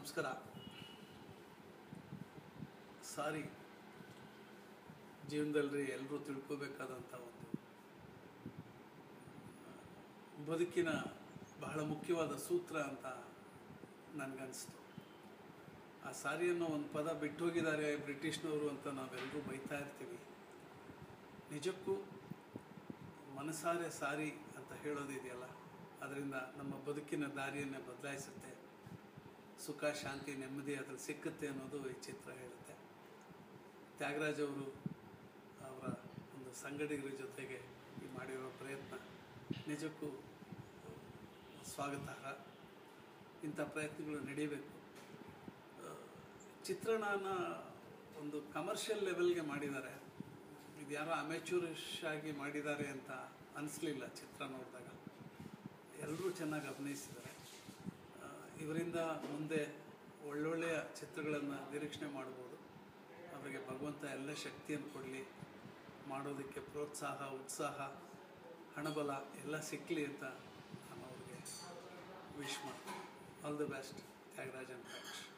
ನಮಸ್ಕಾರ ಸಾರಿ ಜೀವನದಲ್ಲಿ ಎಲ್ಲರೂ ತಿಳ್ಕೋಬೇಕಾದಂಥ ಒಂದು ಬದುಕಿನ ಬಹಳ ಮುಖ್ಯವಾದ ಸೂತ್ರ ಅಂತ ನನಗನ್ನಿಸ್ತು ಆ ಸಾರಿಯನ್ನು ಒಂದು ಪದ ಬಿಟ್ಟು ಹೋಗಿದ್ದಾರೆ ಬ್ರಿಟಿಷ್ನವರು ಅಂತ ನಾವೆಲ್ಲರೂ ಬೈತಾ ಇರ್ತೀವಿ ನಿಜಕ್ಕೂ ಮನಸಾರೆ ಸಾರಿ ಅಂತ ಹೇಳೋದಿದೆಯಲ್ಲ ಅದರಿಂದ ನಮ್ಮ ಬದುಕಿನ ದಾರಿಯನ್ನೇ ಬದಲಾಯಿಸುತ್ತೆ ಸುಖ ಶಾಂತಿ ನೆಮ್ಮದಿ ಅದ್ರಲ್ಲಿ ಸಿಕ್ಕುತ್ತೆ ಅನ್ನೋದು ಈ ಚಿತ್ರ ಹೇಳುತ್ತೆ ತ್ಯಾಗರಾಜ್ ಅವರು ಅವರ ಒಂದು ಸಂಗಡಿಗರ ಜೊತೆಗೆ ಈ ಮಾಡಿರೋ ಪ್ರಯತ್ನ ನಿಜಕ್ಕೂ ಸ್ವಾಗತಾರ್ಹ ಇಂಥ ಪ್ರಯತ್ನಗಳು ನಡೀಬೇಕು ಆ, ಚಿತ್ರಣನ ಒಂದು ಕಮರ್ಷಿಯಲ್ ಲೆವೆಲ್ಗೆ ಮಾಡಿದ್ದಾರೆ ಇದು ಯಾರೋ ಅಮೆಚೂರಿಶ್ ಆಗಿ ಮಾಡಿದ್ದಾರೆ ಅಂತ ಅನಿಸ್ಲಿಲ್ಲ ಚಿತ್ರ ನೋಡಿದಾಗ ಎಲ್ಲರೂ ಚೆನ್ನಾಗಿ ಅಭಿನಯಿಸಿದ್ದಾರೆ ಆ, ಇವರಿಂದ ಮುಂದೆ ಒಳ್ಳೊಳ್ಳೆಯ ಚಿತ್ರಗಳನ್ನು ನಿರೀಕ್ಷಣೆ ಮಾಡ್ಬೋದು ಅವರಿಗೆ ಭಗವಂತ ಎಲ್ಲ ಶಕ್ತಿಯನ್ನು ಕೊಡಲಿ ಮಾಡೋದಕ್ಕೆ ಪ್ರೋತ್ಸಾಹ ಉತ್ಸಾಹ ಹಣಬಲ ಎಲ್ಲ ಸಿಕ್ಕಲಿ ಅಂತ ನಾನು ಅವ್ರಿಗೆ ವಿಶ್ ಮಾಡ್ತೀನಿ all the best Thyagarajan Prakash